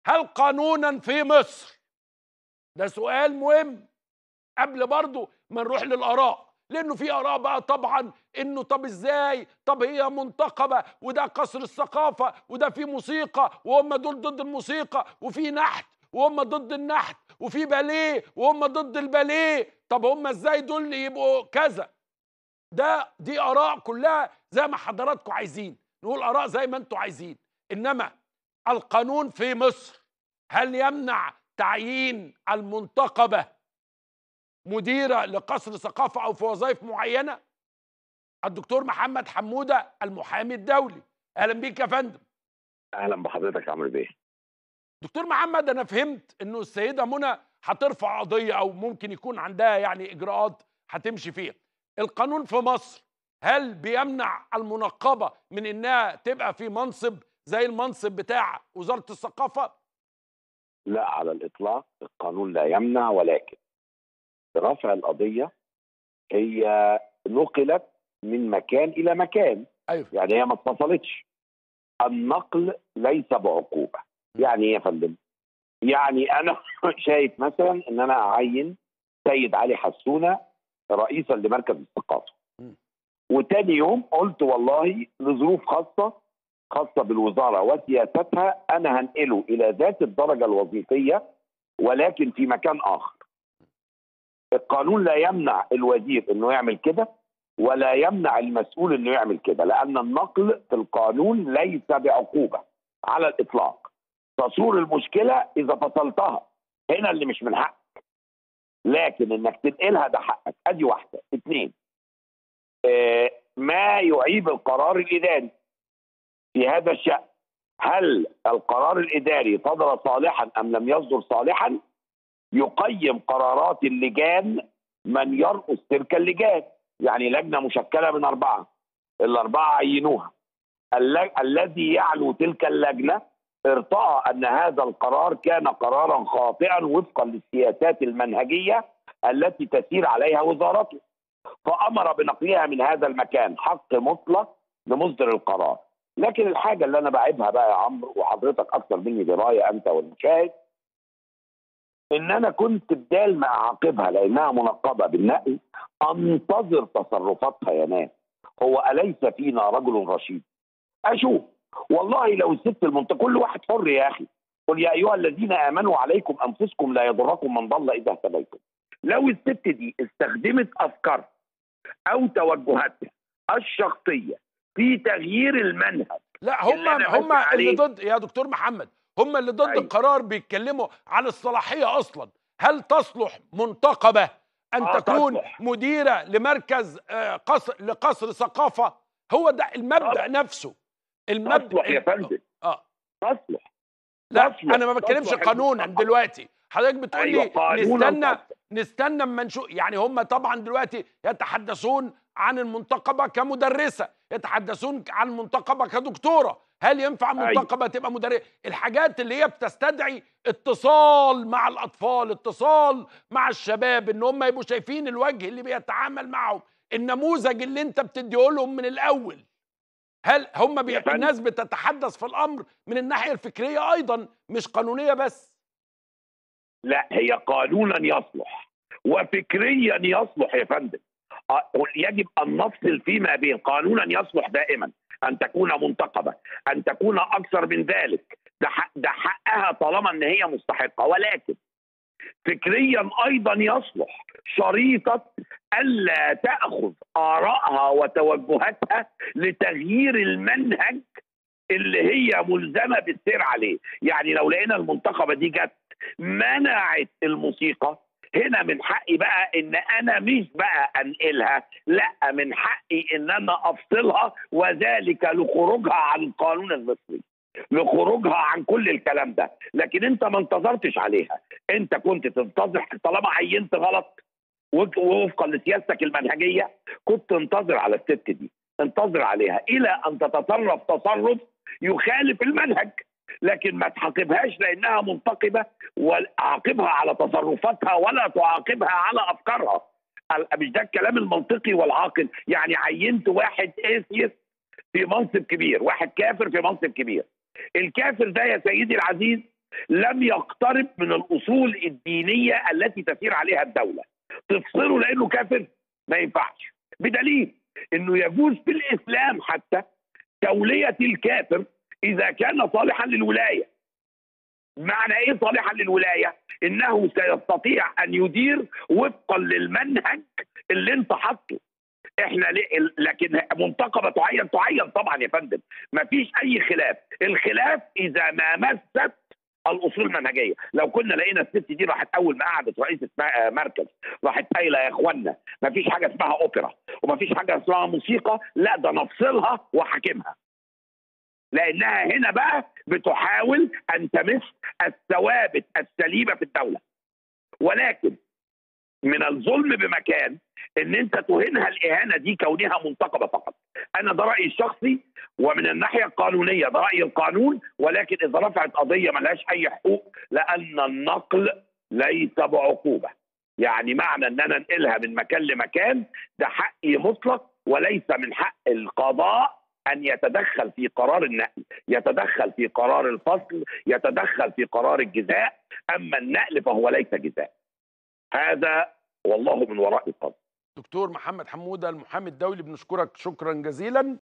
هل قانونا في مصر ده سؤال مهم قبل برضو ما نروح للاراء لانه في اراء بقى طبعا انه طب ازاي طب هي منتقبه وده قصر الثقافه وده في موسيقى وهم دول ضد الموسيقى وفي نحت وهم ضد النحت وفي باليه وهم ضد الباليه طب هم ازاي دول يبقوا كذا ده دي اراء كلها زي ما حضراتكم عايزين نقول اراء زي ما انتم عايزين انما القانون في مصر هل يمنع تعيين المنتقبه مديره لقصر ثقافه او في وظائف معينه الدكتور محمد حموده المحامي الدولي اهلا بيك يا فندم اهلا بحضرتك يا عمرو بيه دكتور محمد انا فهمت انه السيده منى هترفع قضيه او ممكن يكون عندها يعني اجراءات هتمشي فيها القانون في مصر هل بيمنع المنقبه من انها تبقى في منصب زي المنصب بتاع وزاره الثقافه لا على الاطلاق القانون لا يمنع ولكن رفع القضيه هي نقلت من مكان الى مكان ايوه يعني هي ما اتصلتش النقل ليس بعقوبه يعني ايه يا فندم يعني انا شايف مثلا ان انا اعين سيد علي حسونه رئيسا لمركز الثقافه م. وتاني يوم قلت والله لظروف خاصه خاصه بالوزاره وسياستها انا هنقله الى ذات الدرجه الوظيفيه ولكن في مكان اخر القانون لا يمنع الوزير انه يعمل كده ولا يمنع المسؤول انه يعمل كده لان النقل في القانون ليس بعقوبه على الاطلاق تصور المشكله اذا فصلتها هنا اللي مش من حقك لكن انك تنقلها ده حقك ادي واحده اثنين آه ما يعيب القرار الاداري في هذا الشان هل القرار الاداري صدر صالحا ام لم يصدر صالحا يقيم قرارات اللجان من يرأس تلك اللجان يعني لجنه مشكله من اربعه الاربعه عينوها الل- الذي يعلو تلك اللجنه ارتأى ان هذا القرار كان قرارا خاطئا وفقا للسياسات المنهجيه التي تسير عليها وزارته فامر بنقلها من هذا المكان حق مطلق لمصدر القرار لكن الحاجه اللي انا بعيبها بقى يا عمرو وحضرتك اكثر مني درايه انت والمشاهد ان انا كنت بدال ما اعاقبها لانها منقبه بالنقل انتظر تصرفاتها يا ناس هو اليس فينا رجل رشيد اشوف والله لو الست المنطقه كل واحد حر يا اخي قل يا ايها الذين امنوا عليكم انفسكم لا يضركم من ضل اذا اهتديتم لو الست دي استخدمت افكار او توجهاتها الشخصيه في تغيير المنهج لا هم اللي أنا هم بسأل اللي عليه. ضد يا دكتور محمد هم اللي ضد أيوة. القرار بيتكلموا على الصلاحيه اصلا هل تصلح منتقبه ان آه، تكون تصلح. مديره لمركز آه، قصر لقصر ثقافه هو ده المبدا تصلح. نفسه المبدا تصلح يا فندم اه تصلح لا تصلح. انا ما بتكلمش تصلح قانونا المنتقبة. دلوقتي حضرتك بتقول أيوة، لي قانوناً نستنى تصلح. نستنى اما نشوف يعني هم طبعا دلوقتي يتحدثون عن المنتقبه كمدرسه يتحدثون عن المنتقبه كدكتوره هل ينفع أيوة. المنتقبه تبقى مدرسه الحاجات اللي هي بتستدعي اتصال مع الاطفال اتصال مع الشباب ان هم يبقوا شايفين الوجه اللي بيتعامل معهم النموذج اللي انت بتديه لهم من الاول هل هم بي... يا فندم. الناس بتتحدث في الامر من الناحيه الفكريه ايضا مش قانونيه بس لا هي قانونا يصلح وفكريا يصلح يا فندم آه، يجب ان نفصل فيما بين قانونا يصلح دائما ان تكون منتقبه ان تكون اكثر من ذلك ده حق- ده حقها طالما ان هي مستحقه ولكن فكريا ايضا يصلح شريطه الا تاخذ ارائها وتوجهاتها لتغيير المنهج اللي هي ملزمه بالسير عليه يعني لو لقينا المنتخبه دي جت منعت الموسيقى هنا من حقي بقى ان انا مش بقى انقلها لا من حقي ان انا افصلها وذلك لخروجها عن القانون المصري لخروجها عن كل الكلام ده لكن انت ما انتظرتش عليها انت كنت تنتظر طالما عينت غلط وف- وفقا لسياستك المنهجيه كنت تنتظر على الست دي انتظر عليها الى ان تتصرف تصرف يخالف المنهج لكن ما تعاقبهاش لانها منتقبه وعاقبها على تصرفاتها ولا تعاقبها على افكارها ال- مش ده الكلام المنطقي والعاقل يعني عينت واحد اسيس في منصب كبير واحد كافر في منصب كبير الكافر ده يا سيدي العزيز لم يقترب من الاصول الدينيه التي تسير عليها الدوله تفصله لانه كافر ما ينفعش بدليل انه يجوز في الاسلام حتى توليه الكافر اذا كان صالحا للولايه معنى ايه صالحا للولايه انه سيستطيع ان يدير وفقا للمنهج اللي انت حاطه احنا ليه لكن منتقبه تعين تعين طبعا يا فندم ما فيش اي خلاف الخلاف اذا ما مست الاصول المنهجيه لو كنا لقينا الست دي راحت اول ما قعدت رئيسه مركز راحت قايله يا اخوانا ما فيش حاجه اسمها اوبرا وما فيش حاجه اسمها موسيقى لا ده نفصلها وحاكمها لانها هنا بقى بتحاول ان تمس الثوابت السليمه في الدوله ولكن من الظلم بمكان ان انت تهينها الاهانه دي كونها منتقبه فقط انا ده رايي الشخصي ومن الناحيه القانونيه ده راي القانون ولكن اذا رفعت قضيه ملهاش اي حقوق لان النقل ليس بعقوبه يعني معنى ان انا انقلها من مكان لمكان ده حقي مطلق وليس من حق القضاء ان يتدخل في قرار النقل يتدخل في قرار الفصل يتدخل في قرار الجزاء اما النقل فهو ليس جزاء هذا والله من وراء القدر دكتور محمد حموده المحامي الدولي بنشكرك شكرا جزيلا